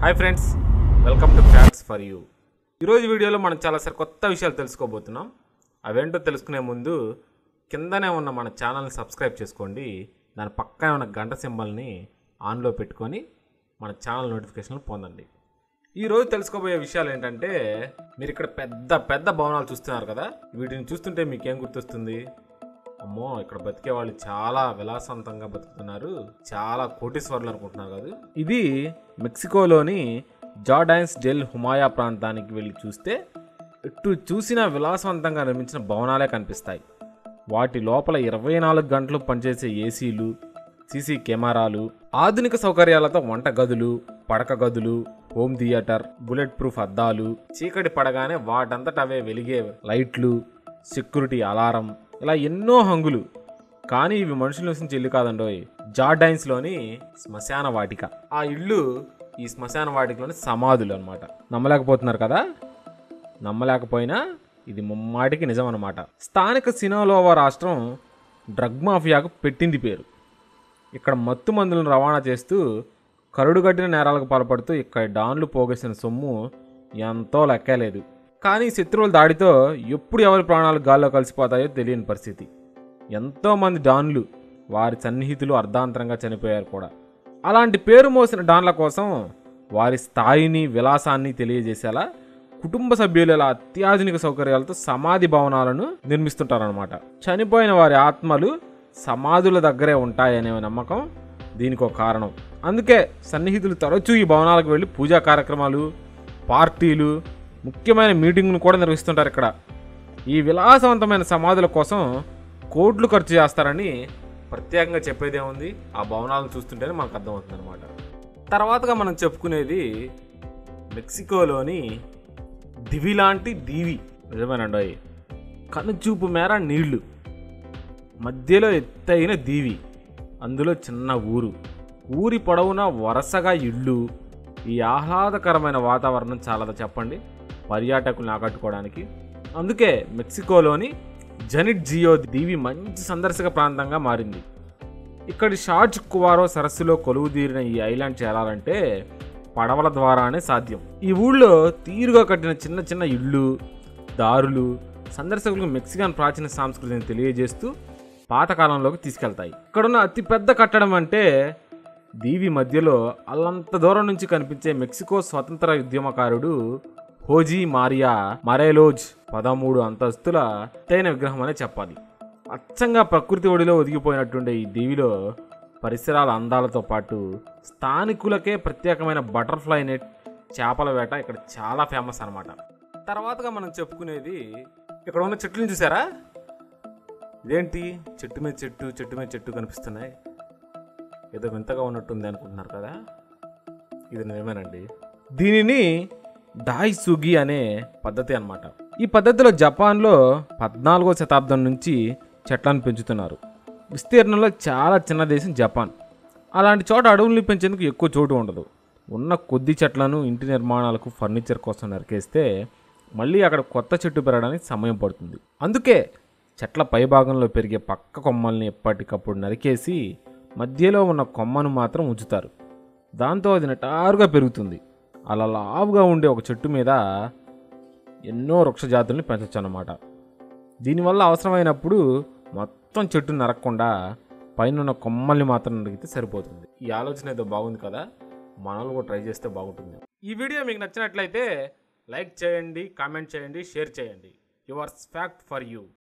hi friends welcome to facts for you ఈరోజు వీడియోలో మనం చాలా సరి కొత్త విషయాలు తెలుసుకోబోతున్నాం అవేంటో తెలుసుకునే ముందు కిందనే ఉన్న మన ఛానల్ని సబ్స్క్రైబ్ చేసుకోండి దాని పక్కనే ఉన్న గంట సింబల్ని ఆన్లో పెట్టుకొని మన ఛానల్ నోటిఫికేషన్లు పొందండి ఈరోజు తెలుసుకోబోయే విషయాలు ఏంటంటే మీరు ఇక్కడ పెద్ద పెద్ద భవనాలు చూస్తున్నారు కదా వీటిని చూస్తుంటే మీకేం గుర్తొస్తుంది అమ్మో ఇక్కడ బతికే వాళ్ళు చాలా విలాసవంతంగా బతుకుతున్నారు చాలా కోటీశ్వరులు అనుకుంటున్నారు కదా ఇది మెక్సికోలోని జార్డాన్స్ డెల్ హుమాయా ప్రాంతానికి వెళ్ళి చూస్తే ఎటు చూసినా విలాసవంతంగా నిర్మించిన భవనాలే కనిపిస్తాయి వాటి లోపల ఇరవై నాలుగు గంటలు పనిచేసే ఏసీలు సీసీ కెమెరాలు ఆధునిక సౌకర్యాలతో వంట గదులు పడక గదులు హోమ్ థియేటర్ బుల్లెట్ ప్రూఫ్ అద్దాలు చీకటి పడగానే వాటంతట అవే వెలిగే లైట్లు సెక్యూరిటీ అలారం ఇలా ఎన్నో హంగులు కానీ ఇవి మనుషుల నివసించే ఇల్లు కాదండోయ్ జార్డైన్స్లోని శ్మశాన వాటిక ఆ ఇల్లు ఈ శ్మశాన వాటికలోని సమాధులు అనమాట నమ్మలేకపోతున్నారు కదా నమ్మలేకపోయినా ఇది ముమ్మాటికి నిజం అనమాట స్థానిక సినోలోవా రాష్ట్రం డ్రగ్ మాఫియాకు పెట్టింది పేరు ఇక్కడ మత్తు మందులను రవాణా చేస్తూ కరుడుగట్టిన నేరాలకు పాల్పడుతూ ఇక్కడ డాన్లు పోగేసిన సొమ్ము ఎంతో లెక్కలేదు కానీ శత్రువుల దాడితో ఎప్పుడు ఎవరి ప్రాణాలు గాల్లో కలిసిపోతాయో తెలియని పరిస్థితి ఎంతోమంది డాన్లు వారి సన్నిహితులు అర్ధాంతరంగా చనిపోయారు కూడా అలాంటి పేరు మోసిన డాన్ల కోసం వారి స్థాయిని విలాసాన్ని తెలియజేసేలా కుటుంబ సభ్యులు ఇలా అత్యాధునిక సౌకర్యాలతో సమాధి భవనాలను నిర్మిస్తుంటారనమాట చనిపోయిన వారి ఆత్మలు సమాధుల దగ్గరే ఉంటాయనే నమ్మకం దీనికి ఒక కారణం అందుకే సన్నిహితులు తరచూ ఈ భవనాలకు వెళ్ళి పూజా కార్యక్రమాలు పార్టీలు ముఖ్యమైన మీటింగ్ను కూడా నిర్వహిస్తుంటారు ఇక్కడ ఈ విలాసవంతమైన సమాధుల కోసం కోట్లు ఖర్చు చేస్తారని ప్రత్యేకంగా చెప్పేదేముంది ఆ భవనాలను చూస్తుంటేనే మనకు అర్థమవుతుంది అనమాట తర్వాతగా మనం చెప్పుకునేది మెక్సికోలోని దివి లాంటి దీవి నిజమేనండి కనుచూపు మేర నీళ్లు మధ్యలో ఎత్తైన దీవి అందులో చిన్న ఊరు ఊరి పొడవునా వరుసగా ఇళ్ళు ఈ ఆహ్లాదకరమైన వాతావరణం చాలదా చెప్పండి పర్యాటకులను ఆకట్టుకోవడానికి అందుకే మెక్సికోలోని జనిట్ జియో దీవి మంచి సందర్శక ప్రాంతంగా మారింది ఇక్కడి షార్జ్ కువారో సరస్సులో కొలువుదీరిన ఈ ఐలాండ్ చేరాలంటే పడవల ద్వారానే సాధ్యం ఈ ఊళ్ళో తీరుగా కట్టిన చిన్న చిన్న ఇళ్ళు దారులు సందర్శకులకు మెక్సికన్ ప్రాచీన సంస్కృతిని తెలియజేస్తూ పాతకాలంలోకి తీసుకెళ్తాయి ఇక్కడున్న అతిపెద్ద కట్టడం అంటే దీవి మధ్యలో అల్లంత దూరం నుంచి కనిపించే మెక్సికో స్వతంత్ర ఉద్యమకారుడు హోజీ మారియా మరేలోజ్ పదమూడు అంతస్తుల ఎత్తైన విగ్రహం అనే చెప్పాలి అచ్చంగా ప్రకృతి ఒడిలో ఒదిగిపోయినట్టుండే ఈ దీవిలో పరిసరాల అందాలతో పాటు స్థానికులకే ప్రత్యేకమైన బటర్ఫ్లై నెట్ చేపల వేట ఇక్కడ చాలా ఫేమస్ అనమాట తర్వాతగా మనం చెప్పుకునేది ఇక్కడ ఉన్న చెట్లను చూసారా ఇదేంటి చెట్టు మీద చెట్టు చెట్టు మీద చెట్టు కనిపిస్తున్నాయి ఏదో వింతగా ఉన్నట్టుంది అనుకుంటున్నారు కదా ఇది నిజమేనండి దీనిని డాయ్ సుగి అనే పద్ధతి అన్నమాట ఈ పద్ధతిలో జపాన్లో పద్నాలుగో శతాబ్దం నుంచి చెట్లను పెంచుతున్నారు విస్తీర్ణంలో చాలా చిన్న దేశం జపాన్ అలాంటి చోట అడవుల్ని పెంచేందుకు ఎక్కువ చోటు ఉండదు ఉన్న కొద్ది చెట్లను ఇంటి నిర్మాణాలకు ఫర్నిచర్ కోసం నరికేస్తే మళ్ళీ అక్కడ కొత్త చెట్టు పెరగడానికి సమయం పడుతుంది అందుకే చెట్ల పైభాగంలో పెరిగే పక్క కొమ్మల్ని ఎప్పటికప్పుడు నరికేసి మధ్యలో ఉన్న కొమ్మను మాత్రం ఉంచుతారు దాంతో అది నిటారుగా పెరుగుతుంది అలా లావుగా ఉండే ఒక చెట్టు మీద ఎన్నో వృక్ష జాతుల్ని పెంచవచ్చు అన్నమాట దీనివల్ల అవసరమైనప్పుడు మొత్తం చెట్టు నరకకుండా పైన ఉన్న కొమ్మల్ని మాత్రం నరికితే సరిపోతుంది ఈ ఆలోచన ఏదో బాగుంది కదా మనల్ని కూడా ట్రై చేస్తే బాగుంటుంది ఈ వీడియో మీకు నచ్చినట్లయితే లైక్ చేయండి కామెంట్ చేయండి షేర్ చేయండి యువర్స్ ఫ్యాక్ట్ ఫర్ యూ